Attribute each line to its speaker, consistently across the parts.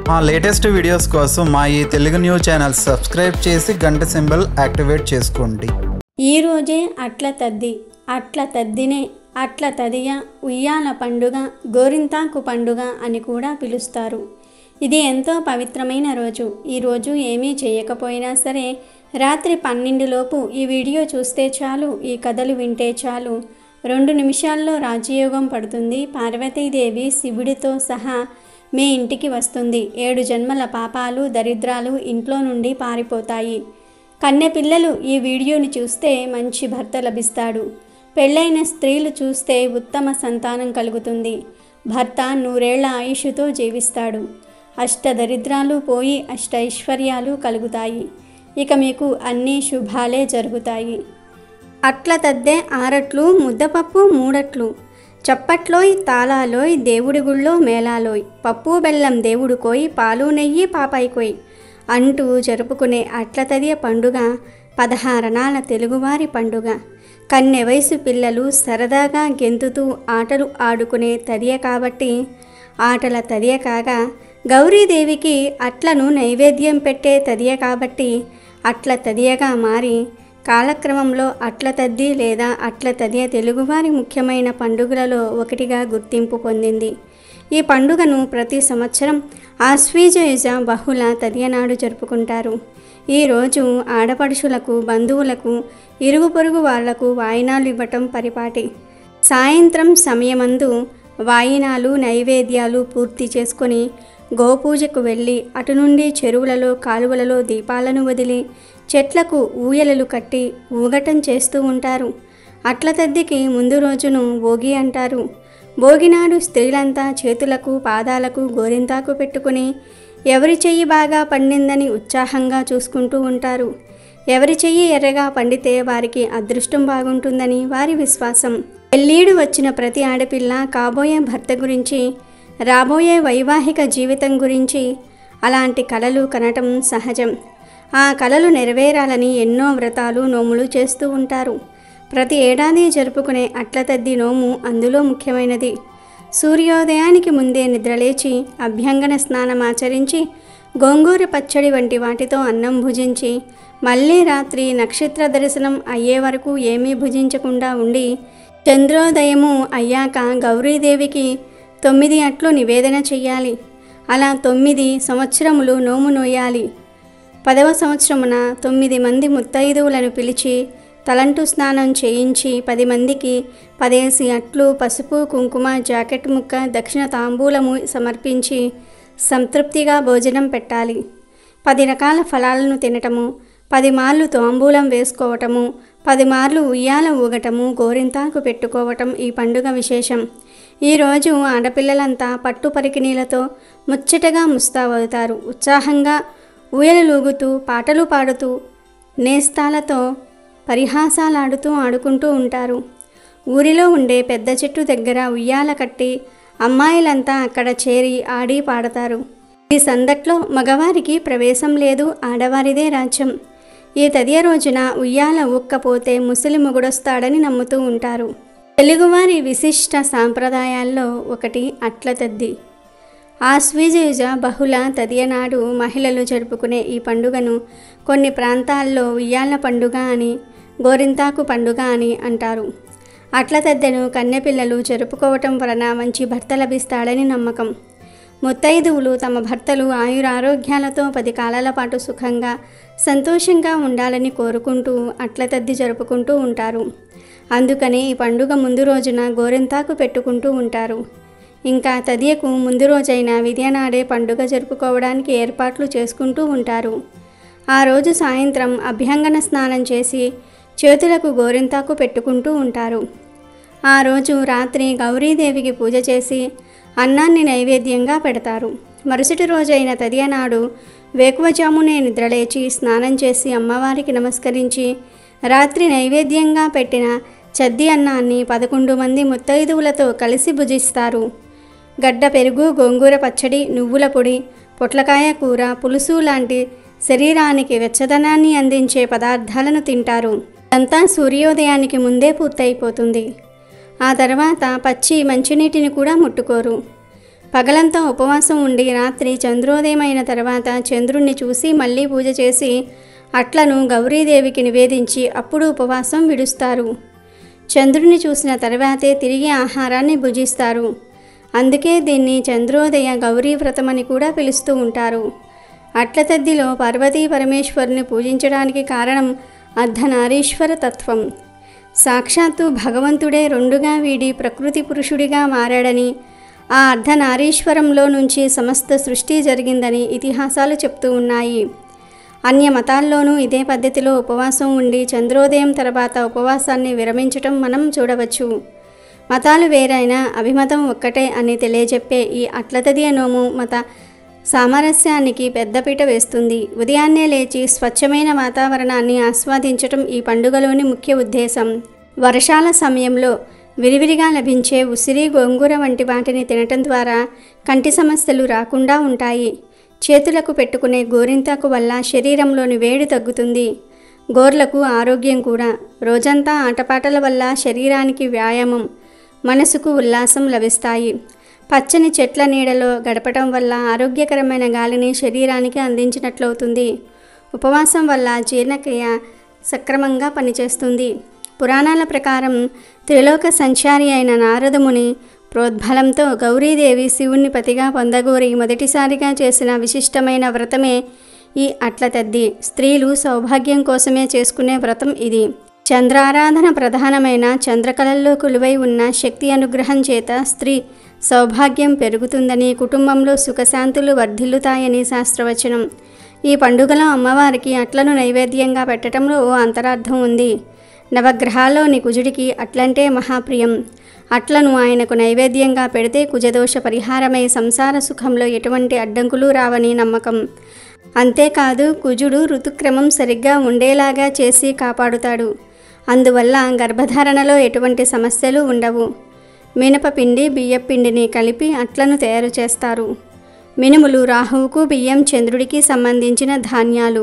Speaker 1: మా latest videos కోసం మా ఈ తెలుగు న్యూస్ ఛానల్ సబ్స్క్రైబ్ చేసి గంట సింబల్ యాక్టివేట్ చేసుకోండి
Speaker 2: ఈ రోజే అట్ల తద్ది అట్ల తద్దినే అట్ల తదియ ఉయ్యాల పండుగ గోరింతాకు పండుగ అని కూడా పిలుస్తారు ఇది ఎంతో పవిత్రమైన రోజు ఈ రోజు ఏమీ చేయకపోయినా సరే రాత్రి పన్నెండులోపు ఈ వీడియో చూస్తే చాలు ఈ కథలు వింటే చాలు రెండు నిమిషాల్లో రాజయోగం పడుతుంది పార్వతీదేవి శివుడితో సహా మీ ఇంటికి వస్తుంది ఏడు జన్మల పాపాలు దరిద్రాలు ఇంట్లో నుండి పారిపోతాయి కన్నె పిల్లలు ఈ వీడియోని చూస్తే మంచి భర్త లభిస్తాడు పెళ్ళైన స్త్రీలు చూస్తే ఉత్తమ సంతానం కలుగుతుంది భర్త నూరేళ్ల ఆయుషుతో జీవిస్తాడు అష్ట దరిద్రాలు పోయి అష్ట ఐశ్వర్యాలు కలుగుతాయి ఇక మీకు అన్ని శుభాలే జరుగుతాయి అట్ల తద్దే ఆరట్లు ముద్దపప్పు మూడట్లు చప్పట్లోయ్ తాళాలోయ్ దేవుడి గుళ్ళో మేళాలోయ్ పప్పు బెల్లం దేవుడు కోయ్ పాలు నెయ్యి పాపాయికోయ్ అంటూ జరుపుకునే అట్ల తదియ పండుగ పదహారణాల తెలుగువారి పండుగ కన్నె వయసు పిల్లలు సరదాగా గెంతుతూ ఆటలు ఆడుకునే తదియ కాబట్టి ఆటల తదియ కాగా గౌరీదేవికి అట్లను నైవేద్యం పెట్టే తదియ కాబట్టి అట్ల తదియగా మారి కాలక్రమంలో అట్ల తద్ది లేదా అట్ల తదియ తెలుగువారి ముఖ్యమైన పండుగలలో ఒకటిగా గుర్తింపు పొందింది ఈ పండుగను ప్రతి సంవత్సరం ఆశ్వీజయుజ బహుళ తదియనాడు జరుపుకుంటారు ఈరోజు ఆడపడుచులకు బంధువులకు ఇరుగు పొరుగు వాళ్లకు వాయినాలు ఇవ్వటం పరిపాటి సాయంత్రం సమయమందు వాయినాలు నైవేద్యాలు పూర్తి చేసుకొని గోపూజకు వెళ్ళి అటు నుండి చెరువులలో కాలువలలో దీపాలను వదిలి చెట్లకు ఊయలలు కట్టి ఊగటం చేస్తూ ఉంటారు అట్ల తద్దికి ముందు రోజును భోగి అంటారు భోగినాడు స్త్రీలంతా చేతులకు పాదాలకు గోరింతాకు పెట్టుకుని ఎవరి చెయ్యి బాగా పండిందని ఉత్సాహంగా చూసుకుంటూ ఉంటారు ఎవరి చెయ్యి ఎర్రగా పండితే వారికి అదృష్టం బాగుంటుందని వారి విశ్వాసం పెళ్ళీడు వచ్చిన ప్రతి ఆడపిల్ల కాబోయే భర్త గురించి రాబోయే వైవాహిక జీవితం గురించి అలాంటి కలలు కనటం సహజం ఆ కలలు నెరవేరాలని ఎన్నో వ్రతాలు నోములు చేస్తూ ఉంటారు ప్రతి ఏడాది జరుపుకునే అట్ల తద్ది నోము అందులో ముఖ్యమైనది సూర్యోదయానికి ముందే నిద్రలేచి అభ్యంగన స్నానం ఆచరించి గోంగూర పచ్చడి వంటి వాటితో అన్నం భుజించి మళ్ళీ రాత్రి నక్షత్ర దర్శనం అయ్యే వరకు ఏమీ భుజించకుండా ఉండి చంద్రోదయము అయ్యాక గౌరీదేవికి తొమ్మిది అట్లు నివేదన చెయ్యాలి అలా తొమ్మిది సంవత్సరములు నోము నోయాలి పదవ సంవత్సరమున తొమ్మిది మంది ముత్తైదువులను పిలిచి తలంటు స్నానం చేయించి పది మందికి పదేసి అట్లు పసుపు కుంకుమ జాకెట్ ముక్క దక్షిణ తాంబూలము సమర్పించి సంతృప్తిగా భోజనం పెట్టాలి పది రకాల ఫలాలను తినటము పది మార్లు తాంబూలం వేసుకోవటము పది మార్లు ఉయ్యాల ఊగటము గోరింతాకు పెట్టుకోవటం ఈ పండుగ విశేషం ఈరోజు ఆడపిల్లలంతా పట్టు పరికిణీలతో ముచ్చటగా ముస్తావవుతారు ఉత్సాహంగా ఊయలలూగుతూ పాటలు పాడుతూ నేస్తాలతో పరిహాసాలాడుతూ ఆడుకుంటూ ఉంటారు ఊరిలో ఉండే పెద్ద చెట్టు దగ్గర ఉయ్యాల కట్టి అమ్మాయిలంతా అక్కడ చేరి ఆడి పాడతారు ఈ సందట్లో మగవారికి ప్రవేశం లేదు ఆడవారిదే రాజ్యం ఈ తదియ రోజున ఉయ్యాల ఊక్కపోతే ముసలి మొగుడొస్తాడని నమ్ముతూ ఉంటారు తెలుగువారి విశిష్ట సాంప్రదాయాల్లో ఒకటి అట్ల తద్ది ఆశ్వీజయుజ బహుళ తదియనాడు మహిళలు జరుపుకునే ఈ పండుగను కొన్ని ప్రాంతాల్లో ఉయ్యాల పండుగ అని గోరింతాకు పండుగ అని అంటారు అట్ల తద్దెను కన్నెపిల్లలు జరుపుకోవటం వలన మంచి భర్త లభిస్తాడని నమ్మకం ముత్తైదువులు తమ భర్తలు ఆయురారోగ్యాలతో పది కాలాల పాటు సుఖంగా సంతోషంగా ఉండాలని కోరుకుంటూ అట్ల తద్ది జరుపుకుంటూ ఉంటారు అందుకని ఈ పండుగ ముందు రోజున గోరింతాకు పెట్టుకుంటూ ఉంటారు ఇంకా తదియకు ముందు రోజైన విద్యనాడే పండుగ జరుపుకోవడానికి ఏర్పాట్లు చేసుకుంటూ ఉంటారు ఆ రోజు సాయంత్రం అభ్యంగన స్నానం చేసి చేతులకు గోరింతాకు పెట్టుకుంటూ ఉంటారు ఆ రోజు రాత్రి గౌరీదేవికి పూజ చేసి అన్నాన్ని నైవేద్యంగా పెడతారు మరుసటి రోజైన తదియనాడు వేకువజామునే నిద్రలేచి స్నానం చేసి అమ్మవారికి నమస్కరించి రాత్రి నైవేద్యంగా పెట్టిన చద్ది అన్నాన్ని పదకొండు మంది ముత్తైదువులతో కలిసి భుజిస్తారు గడ్డ పెరుగు గోంగూర పచ్చడి నువ్వుల పొడి పొట్లకాయ కూర పులుసు లాంటి శరీరానికి వెచ్చదనాన్ని అందించే పదార్థాలను తింటారు అంతా సూర్యోదయానికి ముందే పూర్తయిపోతుంది ఆ తర్వాత పచ్చి మంచినీటిని కూడా ముట్టుకోరు పగలంతా ఉపవాసం ఉండి రాత్రి చంద్రోదయం అయిన తర్వాత చంద్రుణ్ణి చూసి మళ్ళీ పూజ చేసి అట్లను గౌరీదేవికి నివేదించి అప్పుడు ఉపవాసం విడుస్తారు చంద్రుని చూసిన తర్వాతే తిరిగి ఆహారాన్ని భుజిస్తారు అందుకే దీన్ని చంద్రోదయ గౌరీ వ్రతం అని కూడా పిలుస్తూ ఉంటారు అట్ల తద్దిలో పార్వతీ పరమేశ్వరుని పూజించడానికి కారణం అర్ధనారీశ్వర తత్వం సాక్షాత్తు భగవంతుడే రెండుగా వీడి ప్రకృతి పురుషుడిగా మారాడని ఆ అర్ధనారీశ్వరంలో నుంచి సమస్త సృష్టి జరిగిందని ఇతిహాసాలు చెప్తూ ఉన్నాయి అన్య మతాల్లోనూ ఇదే పద్ధతిలో ఉపవాసం ఉండి చంద్రోదయం తర్వాత ఉపవాసాన్ని విరమించటం మనం చూడవచ్చు మతాలు వేరైనా అభిమతం ఒక్కటే అని తెలియజెప్పే ఈ అట్లతది నోము మత సామరస్యానికి పెద్దపీట వేస్తుంది ఉదయాన్నే లేచి స్వచ్ఛమైన వాతావరణాన్ని ఆస్వాదించటం ఈ పండుగలోని ముఖ్య ఉద్దేశం వర్షాల సమయంలో విరివిరిగా లభించే ఉసిరి గోంగూర వంటి వాటిని తినటం ద్వారా కంటి సమస్యలు రాకుండా ఉంటాయి చేతులకు పెట్టుకునే గోరింతాకు వల్ల శరీరంలోని వేడి తగ్గుతుంది గోర్లకు ఆరోగ్యం కూడా రోజంతా ఆటపాటల వల్ల శరీరానికి వ్యాయామం మనసుకు ఉల్లాసం లభిస్తాయి పచ్చని చెట్ల నీడలో గడపటం వల్ల ఆరోగ్యకరమైన గాలిని శరీరానికి అందించినట్లవుతుంది ఉపవాసం వల్ల జీర్ణక్రియ సక్రమంగా పనిచేస్తుంది పురాణాల ప్రకారం త్రిలోక సంచారి అయిన నారదముని ప్రోద్బలంతో గౌరీదేవి శివుణ్ణి పతిగా పొందగోరి మొదటిసారిగా చేసిన విశిష్టమైన వ్రతమే ఈ అట్ల తద్ది స్త్రీలు సౌభాగ్యం కోసమే చేసుకునే వ్రతం ఇది చంద్రారాధన ప్రధానమైన చంద్రకళల్లో కొలువై ఉన్న శక్తి అనుగ్రహం చేత స్త్రీ సౌభాగ్యం పెరుగుతుందని కుటుంబంలో సుఖశాంతులు వర్ధిల్లుతాయని శాస్త్రవచనం ఈ పండుగలో అమ్మవారికి అట్లను నైవేద్యంగా పెట్టడంలో ఓ అంతరార్థం ఉంది నవగ్రహాల్లోని కుజుడికి అట్లంటే మహాప్రియం అట్లను ఆయనకు నైవేద్యంగా పెడితే కుజదోష పరిహారమై సంసార సుఖంలో ఎటువంటి అడ్డంకులు రావని నమ్మకం అంతేకాదు కుజుడు ఋతుక్రమం సరిగ్గా ఉండేలాగా చేసి కాపాడుతాడు అందువల్ల గర్భధారణలో ఎటువంటి సమస్యలు ఉండవు మినపపిండి బియ్యపిండిని కలిపి అట్లను తయారు చేస్తారు మినుములు రాహువుకు బియ్యం చంద్రుడికి సంబంధించిన ధాన్యాలు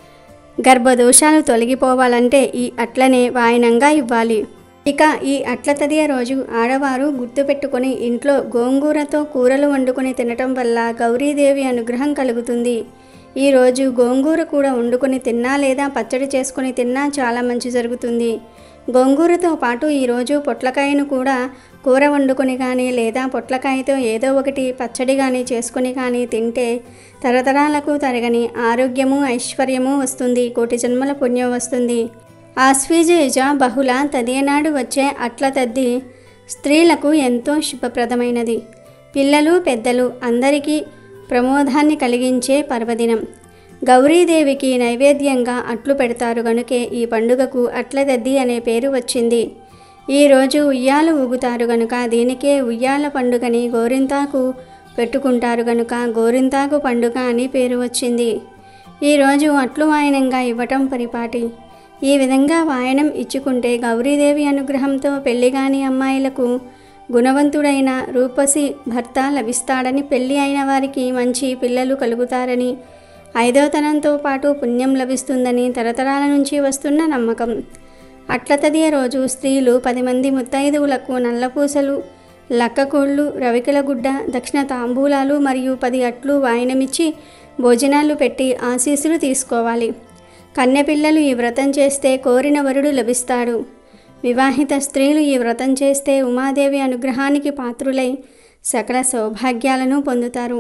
Speaker 2: గర్భదోషాలు తొలగిపోవాలంటే ఈ అట్లనే వాయనంగా ఇవ్వాలి ఇక ఈ అట్ల తదియ రోజు ఆడవారు గుర్తుపెట్టుకొని ఇంట్లో గోంగూరతో కూరలు వండుకొని తినటం వల్ల గౌరీదేవి అనుగ్రహం కలుగుతుంది ఈరోజు గోంగూర కూడా వండుకొని తిన్నా లేదా పచ్చడి చేసుకొని తిన్నా చాలా మంచి జరుగుతుంది గోంగూరతో పాటు ఈరోజు పొట్లకాయను కూడా కూర వండుకొని కానీ లేదా పొట్లకాయతో ఏదో ఒకటి పచ్చడి కానీ చేసుకొని కానీ తింటే తరతరాలకు తరగని ఆరోగ్యము ఐశ్వర్యము వస్తుంది కోటి జన్మల పుణ్యం వస్తుంది ఆశ్వీజేజ బహుళ తదేనాడు వచ్చే అట్ల తద్ది స్త్రీలకు ఎంతో శుభప్రదమైనది పిల్లలు పెద్దలు అందరికీ ప్రమోదాన్ని కలిగించే పర్వదినం గౌరీదేవికి నైవేద్యంగా అట్లు పెడతారు గనుకే ఈ పండుగకు అట్లదద్ది అనే పేరు వచ్చింది ఈరోజు ఉయ్యాలు ఊగుతారు గనుక దీనికే ఉయ్యాల పండుగని గోరింతాకు పెట్టుకుంటారు గనుక గోరింతాకు పండుగ అని పేరు వచ్చింది ఈరోజు అట్లు వాయనంగా ఇవ్వటం పరిపాటి ఈ విధంగా వాయనం ఇచ్చుకుంటే గౌరీదేవి అనుగ్రహంతో పెళ్లిగాని అమ్మాయిలకు గుణవంతుడైన రూపసి భర్త లభిస్తాడని పెళ్లి అయిన వారికి మంచి పిల్లలు కలుగుతారని ఐదోతనంతో పాటు పుణ్యం లభిస్తుందని తరతరాల నుంచి వస్తున్న నమ్మకం అట్లతదియ రోజు స్త్రీలు పది మంది ముత్తైదువులకు నల్లపూసలు లక్కకోళ్ళు రవికల గుడ్డ దక్షిణ తాంబూలాలు మరియు పది అట్లు వాయినమిచ్చి భోజనాలు పెట్టి ఆశీస్సులు తీసుకోవాలి కన్యపిల్లలు ఈ వ్రతం చేస్తే కోరిన వరుడు లభిస్తాడు వివాహిత స్త్రీలు ఈ వ్రతం చేస్తే ఉమాదేవి అనుగ్రహానికి పాత్రులై సకల సౌభాగ్యాలను పొందుతారు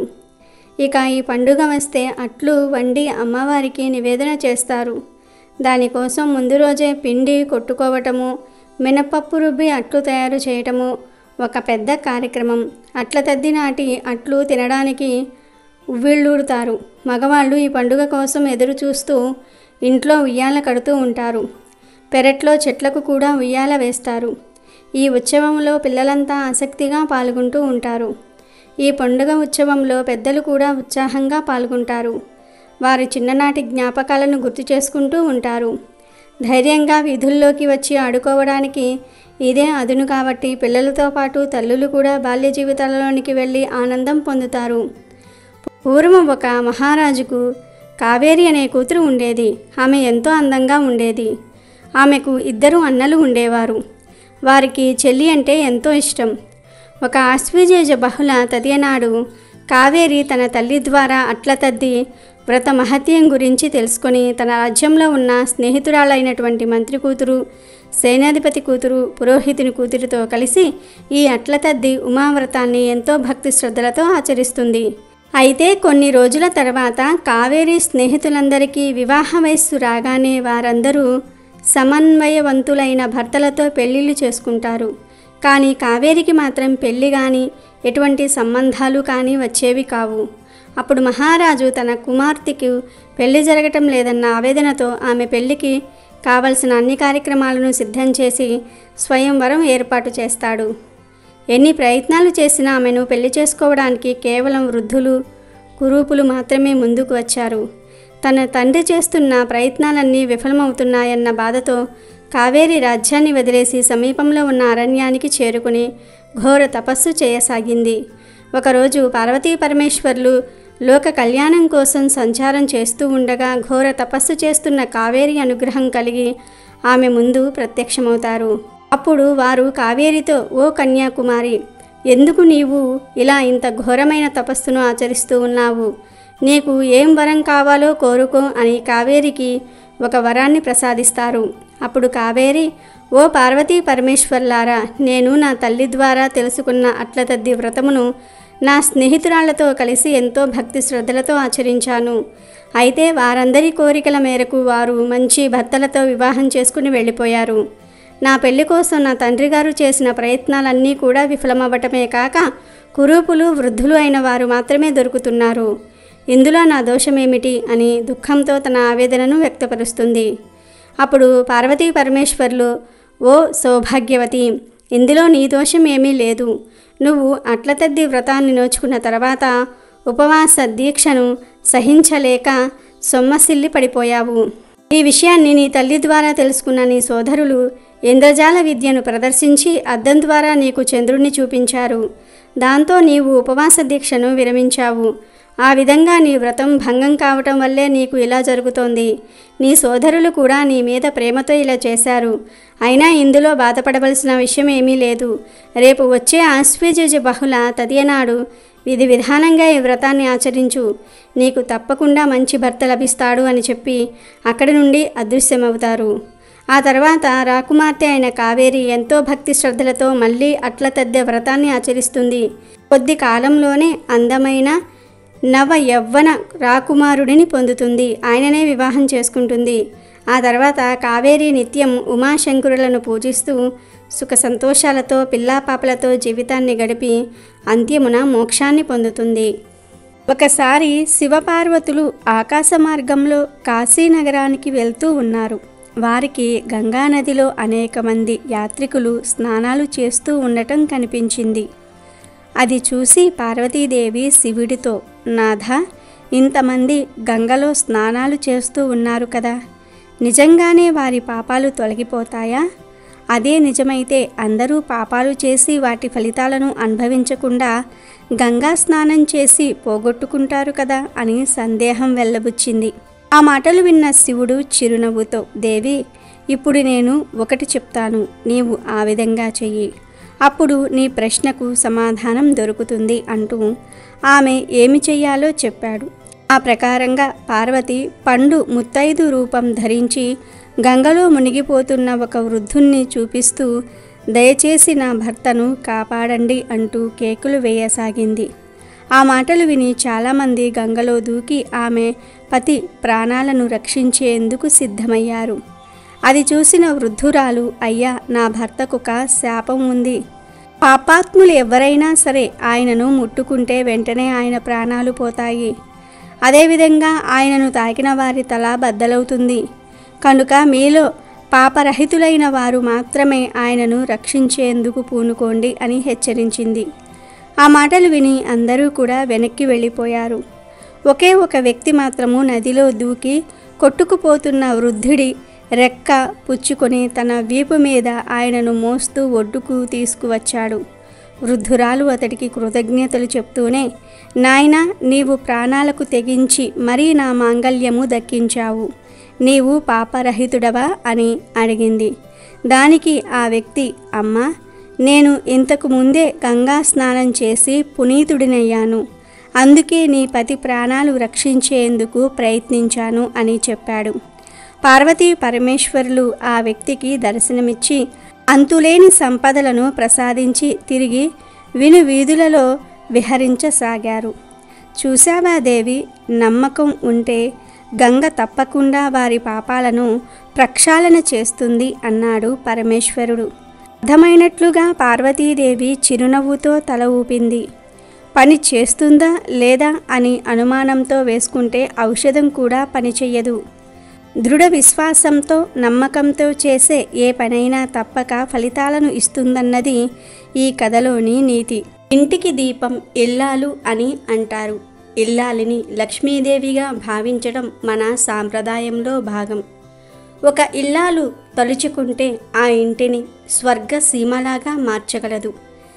Speaker 2: ఇక ఈ పండుగ వస్తే అట్లు వండి అమ్మవారికి నివేదన చేస్తారు దానికోసం ముందు రోజే పిండి కొట్టుకోవటము మినపప్పు రుబ్బి అట్లు తయారు చేయటము ఒక పెద్ద కార్యక్రమం అట్ల తద్ది నాటి అట్లు తినడానికి ఉవ్విళ్ళూరుతారు మగవాళ్ళు ఈ పండుగ కోసం ఎదురు చూస్తూ ఇంట్లో ఉయ్యాల కడుతూ ఉంటారు పెరట్లో చెట్లకు కూడా ఉయ్యాల వేస్తారు ఈ ఉత్సవంలో పిల్లలంతా ఆసక్తిగా పాల్గొంటూ ఉంటారు ఈ పండుగ ఉత్సవంలో పెద్దలు కూడా ఉత్సాహంగా పాల్గొంటారు వారి చిన్ననాటి జ్ఞాపకాలను గుర్తు చేసుకుంటూ ఉంటారు ధైర్యంగా వీధుల్లోకి వచ్చి ఆడుకోవడానికి ఇదే అదును కాబట్టి పిల్లలతో పాటు తల్లులు కూడా బాల్య జీవితాలలోనికి వెళ్ళి ఆనందం పొందుతారు పూర్వం ఒక మహారాజుకు కావేరి అనే కూతురు ఉండేది ఆమె ఎంతో అందంగా ఉండేది ఆమెకు ఇద్దరు అన్నలు ఉండేవారు వారికి చెల్లి అంటే ఎంతో ఇష్టం ఒక ఆశ్వీజేజ బహుళ తదియనాడు కావేరి తన తల్లి ద్వారా అట్ల తద్ది వ్రత మహత్యం గురించి తెలుసుకొని తన రాజ్యంలో ఉన్న స్నేహితురాలైనటువంటి మంత్రి కూతురు సేనాధిపతి కూతురు పురోహితుని కూతురితో కలిసి ఈ అట్ల తద్ది ఉమావ్రతాన్ని ఎంతో భక్తి శ్రద్ధలతో ఆచరిస్తుంది అయితే కొన్ని రోజుల తర్వాత కావేరి స్నేహితులందరికీ వివాహ వయస్సు రాగానే వారందరూ సమన్వయవంతులైన భర్తలతో పెళ్లిళ్ళు చేసుకుంటారు కానీ కావేరికి మాత్రం పెళ్లి కానీ ఎటువంటి సంబంధాలు కానీ వచ్చేవి కావు అప్పుడు మహారాజు తన కుమార్తెకు పెళ్లి జరగటం లేదన్న ఆవేదనతో ఆమె పెళ్లికి కావలసిన అన్ని కార్యక్రమాలను సిద్ధం చేసి స్వయంవరం ఏర్పాటు చేస్తాడు ఎన్ని ప్రయత్నాలు చేసినా ఆమెను పెళ్లి చేసుకోవడానికి కేవలం వృద్ధులు కురూపులు మాత్రమే ముందుకు వచ్చారు తన తండ్రి చేస్తున్న ప్రయత్నాలన్నీ విఫలమవుతున్నాయన్న బాధతో కావేరి రాజ్యాన్ని వదిలేసి సమీపంలో ఉన్న అరణ్యానికి చేరుకుని ఘోర తపస్సు చేయసాగింది ఒకరోజు పార్వతీ పరమేశ్వర్లు లోక కళ్యాణం కోసం సంచారం చేస్తూ ఉండగా ఘోర తపస్సు చేస్తున్న కావేరి అనుగ్రహం కలిగి ఆమె ముందు ప్రత్యక్షమవుతారు అప్పుడు వారు కావేరితో ఓ కన్యాకుమారి ఎందుకు నీవు ఇలా ఇంత ఘోరమైన తపస్సును ఆచరిస్తూ ఉన్నావు నీకు ఏం వరం కావాలో కోరుకో అని కావేరికి ఒక వరాన్ని ప్రసాదిస్తారు అప్పుడు కావేరి ఓ పార్వతీ పరమేశ్వర్లారా నేను నా తల్లి ద్వారా తెలుసుకున్న అట్లతద్ది వ్రతమును నా స్నేహితురాళ్లతో కలిసి ఎంతో భక్తి శ్రద్ధలతో ఆచరించాను అయితే వారందరి కోరికల మేరకు వారు మంచి భర్తలతో వివాహం చేసుకుని వెళ్ళిపోయారు నా పెళ్లి కోసం నా తండ్రి గారు చేసిన ప్రయత్నాలన్నీ కూడా విఫలమవ్వటమే కాక కురూపులు వృద్ధులు అయిన వారు మాత్రమే దొరుకుతున్నారు ఇందులో నా దోషమేమిటి అని దుఃఖంతో తన ఆవేదనను వ్యక్తపరుస్తుంది అప్పుడు పార్వతీ పరమేశ్వర్లు ఓ సౌభాగ్యవతి ఇందులో నీ దోషం ఏమీ లేదు నువ్వు అట్లతద్ది వ్రతాన్ని నోచుకున్న తర్వాత ఉపవాస దీక్షను సహించలేక సొమ్మసిల్లి పడిపోయావు ఈ విషయాన్ని నీ తల్లి ద్వారా తెలుసుకున్న నీ సోదరులు ఇంద్రజాల విద్యను ప్రదర్శించి అద్దం ద్వారా నీకు చంద్రుణ్ణి చూపించారు దాంతో నీవు ఉపవాస దీక్షను విరమించావు ఆ విధంగా నీ వ్రతం భంగం కావటం వల్లే నీకు ఇలా జరుగుతోంది నీ సోదరులు కూడా నీ మీద ప్రేమతో ఇలా చేశారు అయినా ఇందులో బాధపడవలసిన విషయం ఏమీ లేదు రేపు వచ్చే ఆశ్వేజ బహుళ తదియనాడు విధి విధానంగా ఈ వ్రతాన్ని ఆచరించు నీకు తప్పకుండా మంచి భర్త లభిస్తాడు అని చెప్పి అక్కడి నుండి అదృశ్యమవుతారు ఆ తర్వాత రాకుమార్తె అయిన కావేరి ఎంతో భక్తి శ్రద్ధలతో మళ్ళీ అట్ల తద్దె వ్రతాన్ని ఆచరిస్తుంది కొద్ది కాలంలోనే అందమైన నవ యవ్వన రాకుమారుడిని పొందుతుంది ఆయననే వివాహం చేసుకుంటుంది ఆ తర్వాత కావేరి నిత్యం ఉమాశంకరులను పూజిస్తూ సుఖ సంతోషాలతో పిల్లాపాపలతో జీవితాన్ని గడిపి అంత్యమున మోక్షాన్ని పొందుతుంది ఒకసారి శివపార్వతులు ఆకాశ మార్గంలో కాశీనగరానికి వెళ్తూ ఉన్నారు వారికి గంగానదిలో అనేక మంది యాత్రికులు స్నానాలు చేస్తూ ఉండటం కనిపించింది అది చూసి పార్వతీదేవి శివుడితో నాథ ఇంతమంది గంగలో స్నానాలు చేస్తూ ఉన్నారు కదా నిజంగానే వారి పాపాలు తొలగిపోతాయా అదే నిజమైతే అందరూ పాపాలు చేసి వాటి ఫలితాలను అనుభవించకుండా గంగా స్నానం చేసి పోగొట్టుకుంటారు కదా అని సందేహం వెళ్ళబుచ్చింది ఆ మాటలు విన్న శివుడు చిరునవ్వుతో దేవి ఇప్పుడు నేను ఒకటి చెప్తాను నీవు ఆ విధంగా చెయ్యి అప్పుడు నీ ప్రశ్నకు సమాధానం దొరుకుతుంది అంటూ ఆమె ఏమి చెయ్యాలో చెప్పాడు ఆ ప్రకారంగా పార్వతి పండు ముత్తైదు రూపం ధరించి గంగలో మునిగిపోతున్న ఒక వృద్ధుణ్ణి చూపిస్తూ దయచేసి నా భర్తను కాపాడండి అంటూ కేకులు వేయసాగింది ఆ మాటలు విని చాలామంది గంగలో దూకి ఆమె పతి ప్రాణాలను రక్షించేందుకు సిద్ధమయ్యారు అది చూసిన వృద్ధురాలు అయ్యా నా భర్తకొక శాపం ఉంది పాపాత్ములు ఎవరైనా సరే ఆయనను ముట్టుకుంటే వెంటనే ఆయన ప్రాణాలు పోతాయి అదేవిధంగా ఆయనను తాకిన వారి తల బద్దలవుతుంది కనుక మీలో పాపరహితులైన వారు మాత్రమే ఆయనను రక్షించేందుకు పూనుకోండి అని హెచ్చరించింది ఆ మాటలు విని అందరూ కూడా వెనక్కి వెళ్ళిపోయారు ఒకే ఒక వ్యక్తి మాత్రము నదిలో దూకి కొట్టుకుపోతున్న వృద్ధుడి రెక్క పుచ్చుకొని తన వీపు మీద ఆయనను మోస్తూ ఒడ్డుకు తీసుకువచ్చాడు వృద్ధురాలు అతడికి కృతజ్ఞతలు చెప్తూనే నాయనా నీవు ప్రాణాలకు తెగించి మరీ నా మాంగల్యము దక్కించావు నీవు పాపరహితుడవా అని అడిగింది దానికి ఆ వ్యక్తి అమ్మా నేను ఇంతకు ముందే గంగా స్నానం చేసి పునీతుడినయ్యాను అందుకే నీ పతి ప్రాణాలు రక్షించేందుకు ప్రయత్నించాను అని చెప్పాడు పార్వతీ పరమేశ్వరులు ఆ వ్యక్తికి దర్శనమిచ్చి అంతులేని సంపదలను ప్రసాదించి తిరిగి విను వీధులలో విహరించసాగారు చూశావా దేవి నమ్మకం ఉంటే గంగ తప్పకుండా వారి పాపాలను ప్రక్షాళన చేస్తుంది అన్నాడు పరమేశ్వరుడు అర్థమైనట్లుగా పార్వతీదేవి చిరునవ్వుతో తల ఊపింది పని చేస్తుందా లేదా అని అనుమానంతో వేసుకుంటే ఔషధం కూడా పనిచెయ్యదు దృఢ విశ్వాసంతో నమ్మకంతో చేసే ఏ పనైనా తప్పక ఫలితాలను ఇస్తుందన్నది ఈ కథలోని నీతి ఇంటికి దీపం ఇల్లాలు అని అంటారు ఇల్లాలిని లక్ష్మీదేవిగా భావించడం మన సాంప్రదాయంలో భాగం ఒక ఇల్లాలు తలుచుకుంటే ఆ ఇంటిని స్వర్గ సీమలాగా మార్చగలదు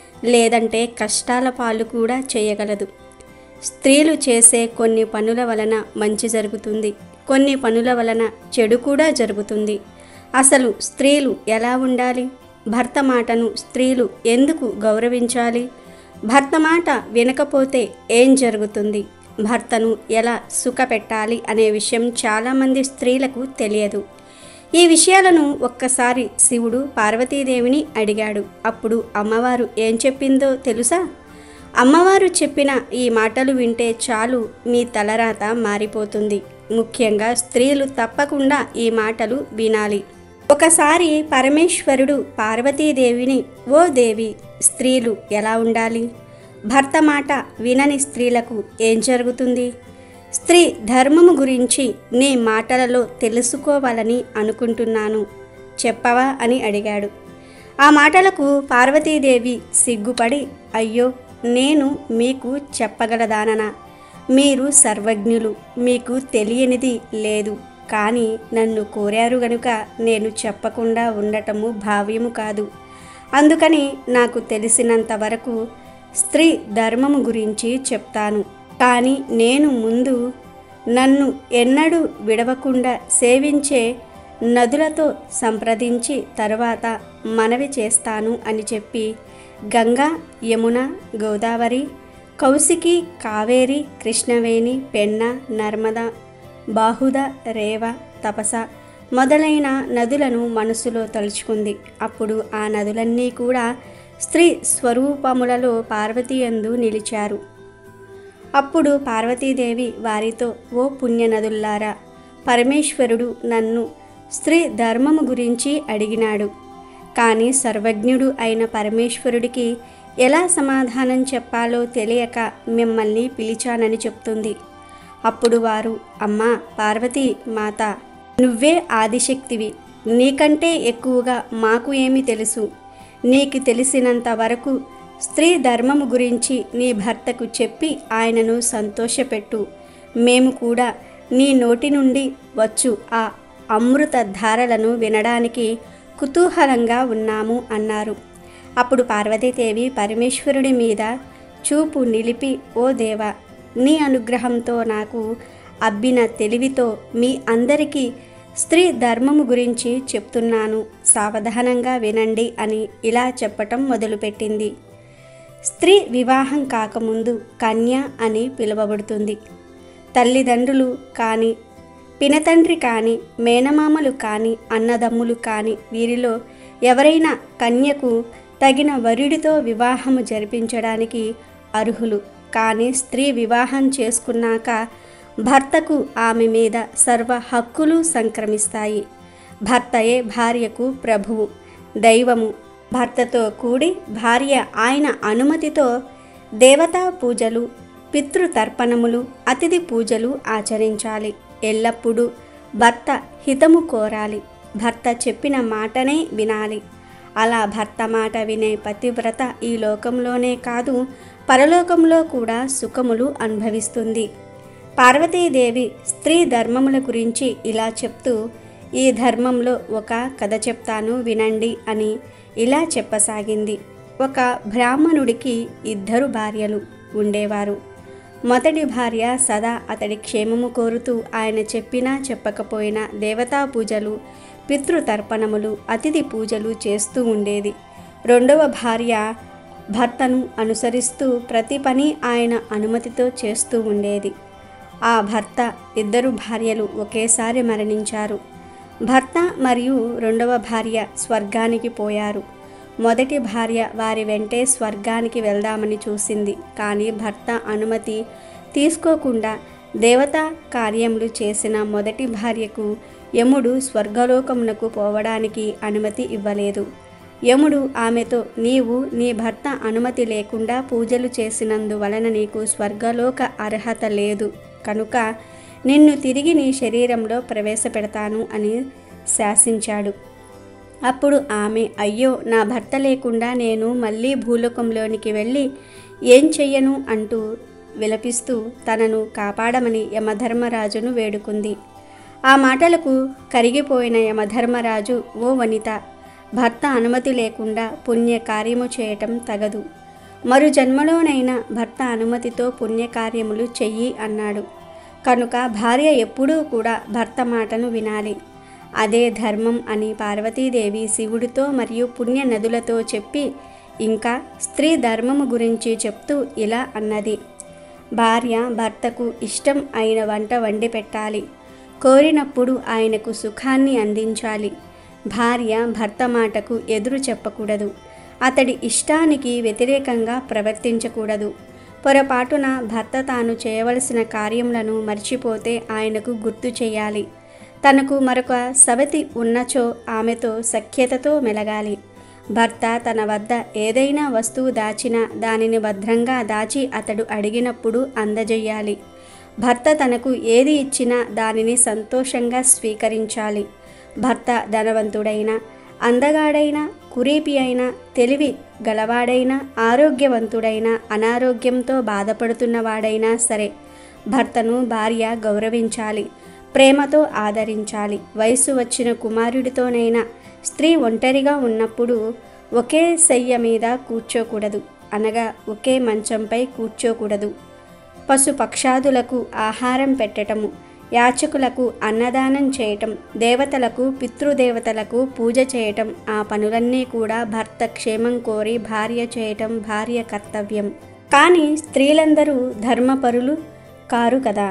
Speaker 2: లేదంటే కష్టాల పాలు కూడా చేయగలదు స్త్రీలు చేసే కొన్ని పనుల వలన మంచి జరుగుతుంది కొన్ని పనుల వలన చెడు కూడా జరుగుతుంది అసలు స్త్రీలు ఎలా ఉండాలి భర్త మాటను స్త్రీలు ఎందుకు గౌరవించాలి భర్త మాట వినకపోతే ఏం జరుగుతుంది భర్తను ఎలా సుఖపెట్టాలి అనే విషయం చాలామంది స్త్రీలకు తెలియదు ఈ విషయాలను ఒక్కసారి శివుడు పార్వతీదేవిని అడిగాడు అప్పుడు అమ్మవారు ఏం చెప్పిందో తెలుసా అమ్మవారు చెప్పిన ఈ మాటలు వింటే చాలు మీ తలరాత మారిపోతుంది ముఖ్యంగా స్త్రీలు తప్పకుండా ఈ మాటలు వినాలి ఒకసారి పరమేశ్వరుడు పార్వతీదేవిని ఓ దేవి స్త్రీలు ఎలా ఉండాలి భర్త మాట వినని స్త్రీలకు ఏం జరుగుతుంది స్త్రీ ధర్మము గురించి నీ మాటలలో తెలుసుకోవాలని అనుకుంటున్నాను చెప్పవా అని అడిగాడు ఆ మాటలకు పార్వతీదేవి సిగ్గుపడి అయ్యో నేను మీకు చెప్పగలదాననా మీరు సర్వజ్ఞులు మీకు తెలియనిది లేదు కానీ నన్ను కోరారు గనుక నేను చెప్పకుండా ఉండటము భావ్యము కాదు అందుకని నాకు తెలిసినంత వరకు స్త్రీ ధర్మము గురించి చెప్తాను కానీ నేను ముందు నన్ను ఎన్నడూ విడవకుండా సేవించే నదులతో సంప్రదించి తరువాత మనవి చేస్తాను అని చెప్పి గంగా యమున గోదావరి కౌశికి కావేరి కృష్ణవేణి పెన్న నర్మద బాహుద రేవ తపస మొదలైన నదులను మనసులో తలుచుకుంది అప్పుడు ఆ నదులన్నీ కూడా స్త్రీ స్వరూపములలో పార్వతీయందు నిలిచారు అప్పుడు పార్వతీదేవి వారితో ఓ పుణ్యనదుల్లారా పరమేశ్వరుడు నన్ను స్త్రీ ధర్మము గురించి అడిగినాడు కానీ సర్వజ్ఞుడు అయిన పరమేశ్వరుడికి ఎలా సమాధానం చెప్పాలో తెలియక మిమ్మల్ని పిలిచానని చెప్తుంది అప్పుడు వారు అమ్మా పార్వతీ మాత నువ్వే ఆదిశక్తివి నీకంటే ఎక్కువగా మాకు ఏమి తెలుసు నీకు తెలిసినంత వరకు స్త్రీ ధర్మము గురించి నీ భర్తకు చెప్పి ఆయనను సంతోషపెట్టు మేము కూడా నీ నోటి నుండి వచ్చు ఆ అమృత ధారలను వినడానికి కుతూహలంగా ఉన్నాము అన్నారు అప్పుడు పార్వతీదేవి పరమేశ్వరుడి మీద చూపు నిలిపి ఓ దేవా నీ అనుగ్రహంతో నాకు అబ్బిన తెలివితో మీ అందరికీ స్త్రీ ధర్మము గురించి చెప్తున్నాను సావధానంగా వినండి అని ఇలా చెప్పటం మొదలుపెట్టింది స్త్రీ వివాహం కాకముందు కన్య అని పిలువబడుతుంది తల్లిదండ్రులు కానీ పినతండ్రి కానీ మేనమామలు కానీ అన్నదమ్ములు కానీ వీరిలో ఎవరైనా కన్యకు తగిన వరుడితో వివాహము జరిపించడానికి అర్హులు కానీ స్త్రీ వివాహం చేసుకున్నాక భర్తకు ఆమె మీద సర్వ హక్కులు సంక్రమిస్తాయి భర్తయే భార్యకు ప్రభువు దైవము భర్తతో కూడి భార్య ఆయన అనుమతితో దేవతా పూజలు పితృతర్పణములు అతిథి పూజలు ఆచరించాలి ఎల్లప్పుడూ భర్త హితము కోరాలి భర్త చెప్పిన మాటనే వినాలి అలా భర్త మాట వినే పతివ్రత ఈ లోకంలోనే కాదు పరలోకంలో కూడా సుఖములు అనుభవిస్తుంది పార్వతీదేవి స్త్రీ ధర్మముల గురించి ఇలా చెప్తూ ఈ ధర్మంలో ఒక కథ చెప్తాను వినండి అని ఇలా చెప్పసాగింది ఒక బ్రాహ్మణుడికి ఇద్దరు భార్యలు ఉండేవారు మొదటి భార్య సదా అతడి క్షేమము కోరుతూ ఆయన చెప్పినా చెప్పకపోయినా దేవతా పూజలు పితృతర్పణములు అతిథి పూజలు చేస్తూ ఉండేది రెండవ భార్య భర్తను అనుసరిస్తూ ప్రతి పని ఆయన అనుమతితో చేస్తూ ఉండేది ఆ భర్త ఇద్దరు భార్యలు ఒకేసారి మరణించారు భర్త మరియు రెండవ భార్య స్వర్గానికి పోయారు మొదటి భార్య వారి వెంటే స్వర్గానికి వెళ్దామని చూసింది కానీ భర్త అనుమతి తీసుకోకుండా దేవతా కార్యములు చేసిన మొదటి భార్యకు యముడు స్వర్గలోకమునకు పోవడానికి అనుమతి ఇవ్వలేదు యముడు ఆమెతో నీవు నీ భర్త అనుమతి లేకుండా పూజలు చేసినందువలన నీకు స్వర్గలోక అర్హత లేదు కనుక నిన్ను తిరిగి నీ శరీరంలో ప్రవేశపెడతాను అని శాసించాడు అప్పుడు ఆమె అయ్యో నా భర్త లేకుండా నేను మళ్ళీ భూలోకంలోనికి వెళ్ళి ఏం చెయ్యను అంటూ విలపిస్తూ తనను కాపాడమని యమధర్మరాజును వేడుకుంది ఆ మాటలకు కరిగిపోయిన యమధర్మరాజు ఓ వనిత భర్త అనుమతి లేకుండా పుణ్యకార్యము చేయటం తగదు మరు జన్మలోనైనా భర్త అనుమతితో పుణ్యకార్యములు చెయ్యి అన్నాడు కనుక భార్య ఎప్పుడూ కూడా భర్త మాటను వినాలి అదే ధర్మం అని పార్వతీదేవి శివుడితో మరియు పుణ్య నదులతో చెప్పి ఇంకా స్త్రీ ధర్మము గురించి చెప్తూ ఇలా అన్నది భార్య భర్తకు ఇష్టం అయిన వంట వండి పెట్టాలి కోరినప్పుడు ఆయనకు సుఖాన్ని అందించాలి భార్య భర్త మాటకు ఎదురు చెప్పకూడదు అతడి ఇష్టానికి వ్యతిరేకంగా ప్రవర్తించకూడదు పొరపాటున భర్త తాను చేయవలసిన కార్యములను మర్చిపోతే ఆయనకు గుర్తు చేయాలి తనకు మరొక సవతి ఉన్నచో ఆమెతో సఖ్యతతో మెలగాలి భర్త తన వద్ద ఏదైనా వస్తువు దాచినా దానిని భద్రంగా దాచి అతడు అడిగినప్పుడు అందజేయాలి భర్త తనకు ఏది ఇచ్చినా దానిని సంతోషంగా స్వీకరించాలి భర్త ధనవంతుడైన అందగాడైన కురీపి అయిన తెలివి గలవాడైన ఆరోగ్యవంతుడైన అనారోగ్యంతో బాధపడుతున్నవాడైనా సరే భర్తను భార్య గౌరవించాలి ప్రేమతో ఆదరించాలి వయసు వచ్చిన కుమారుడితోనైనా స్త్రీ ఒంటరిగా ఉన్నప్పుడు ఒకే శయ్య మీద కూర్చోకూడదు అనగా ఒకే మంచంపై కూర్చోకూడదు పశు పక్షాదులకు ఆహారం పెట్టటము యాచకులకు అన్నదానం చేయటం దేవతలకు పితృదేవతలకు పూజ చేయటం ఆ పనులన్నీ కూడా భర్త క్షేమం కోరి భార్య చేయటం భార్య కర్తవ్యం కానీ స్త్రీలందరూ ధర్మపరులు కారు కదా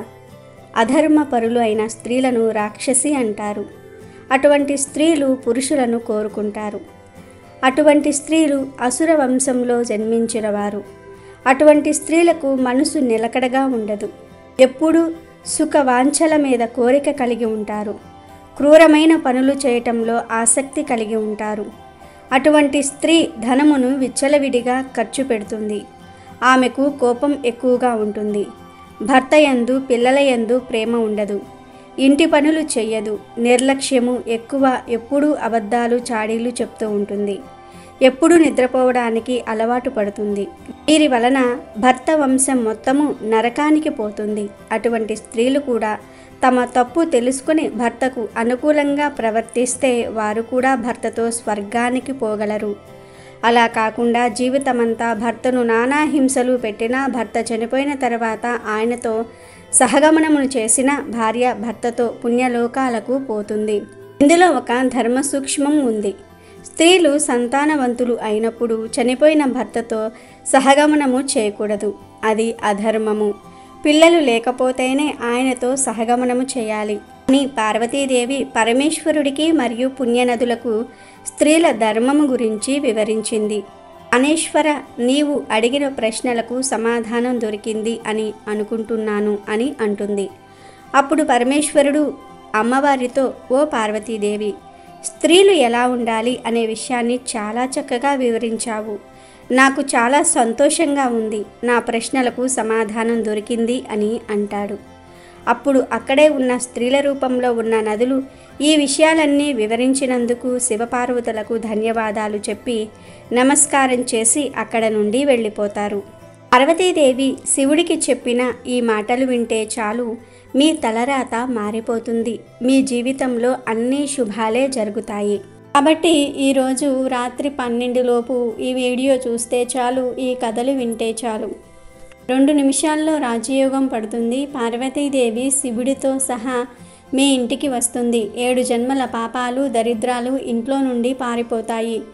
Speaker 2: అధర్మపరులు అయిన స్త్రీలను రాక్షసి అంటారు అటువంటి స్త్రీలు పురుషులను కోరుకుంటారు అటువంటి స్త్రీలు అసుర వంశంలో జన్మించిన వారు అటువంటి స్త్రీలకు మనసు నిలకడగా ఉండదు ఎప్పుడూ సుఖ వాంఛల మీద కోరిక కలిగి ఉంటారు క్రూరమైన పనులు చేయటంలో ఆసక్తి కలిగి ఉంటారు అటువంటి స్త్రీ ధనమును విచ్చలవిడిగా ఖర్చు పెడుతుంది ఆమెకు కోపం ఎక్కువగా ఉంటుంది భర్త యందు పిల్లల యందు ప్రేమ ఉండదు ఇంటి పనులు చెయ్యదు నిర్లక్ష్యము ఎక్కువ ఎప్పుడూ అబద్ధాలు చాడీలు చెప్తూ ఉంటుంది ఎప్పుడూ నిద్రపోవడానికి అలవాటు పడుతుంది వీరి వలన భర్త వంశం మొత్తము నరకానికి పోతుంది అటువంటి స్త్రీలు కూడా తమ తప్పు తెలుసుకుని భర్తకు అనుకూలంగా ప్రవర్తిస్తే వారు కూడా భర్తతో స్వర్గానికి పోగలరు అలా కాకుండా జీవితమంతా భర్తను నానా హింసలు పెట్టినా భర్త చనిపోయిన తర్వాత ఆయనతో సహగమనమును చేసిన భార్య భర్తతో పుణ్యలోకాలకు పోతుంది ఇందులో ఒక ధర్మ సూక్ష్మం ఉంది స్త్రీలు సంతానవంతులు అయినప్పుడు చనిపోయిన భర్తతో సహగమనము చేయకూడదు అది అధర్మము పిల్లలు లేకపోతేనే ఆయనతో సహగమనము చేయాలి అని పార్వతీదేవి పరమేశ్వరుడికి మరియు పుణ్యనదులకు స్త్రీల ధర్మము గురించి వివరించింది అనేశ్వర నీవు అడిగిన ప్రశ్నలకు సమాధానం దొరికింది అని అనుకుంటున్నాను అని అంటుంది అప్పుడు పరమేశ్వరుడు అమ్మవారితో ఓ పార్వతీదేవి స్త్రీలు ఎలా ఉండాలి అనే విషయాన్ని చాలా చక్కగా వివరించావు నాకు చాలా సంతోషంగా ఉంది నా ప్రశ్నలకు సమాధానం దొరికింది అని అంటాడు అప్పుడు అక్కడే ఉన్న స్త్రీల రూపంలో ఉన్న నదులు ఈ విషయాలన్నీ వివరించినందుకు శివపార్వతులకు ధన్యవాదాలు చెప్పి నమస్కారం చేసి అక్కడ నుండి వెళ్ళిపోతారు పార్వతీదేవి శివుడికి చెప్పిన ఈ మాటలు వింటే చాలు మీ తలరాత మారిపోతుంది మీ జీవితంలో అన్ని శుభాలే జరుగుతాయి కాబట్టి ఈరోజు రాత్రి పన్నెండులోపు ఈ వీడియో చూస్తే చాలు ఈ కథలు వింటే చాలు రెండు నిమిషాల్లో రాజయోగం పడుతుంది పార్వతీదేవి శివుడితో సహా మీ ఇంటికి వస్తుంది ఏడు జన్మల పాపాలు దరిద్రాలు ఇంట్లో నుండి పారిపోతాయి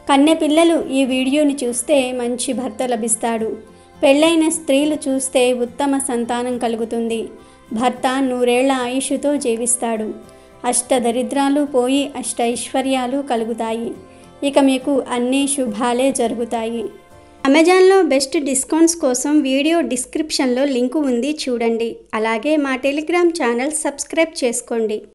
Speaker 2: కన్నె పిల్లలు ఈ వీడియోని చూస్తే మంచి భర్త లభిస్తాడు పెళ్ళైన స్త్రీలు చూస్తే ఉత్తమ సంతానం కలుగుతుంది భర్త నూరేళ్ల ఆయుషుతో జీవిస్తాడు అష్ట దరిద్రాలు పోయి అష్ట ఐశ్వర్యాలు కలుగుతాయి ఇక మీకు అన్ని శుభాలే జరుగుతాయి అమెజాన్లో బెస్ట్ డిస్కౌంట్స్ కోసం వీడియో డిస్క్రిప్షన్లో లింకు ఉంది చూడండి అలాగే మా టెలిగ్రామ్ ఛానల్ సబ్స్క్రైబ్ చేసుకోండి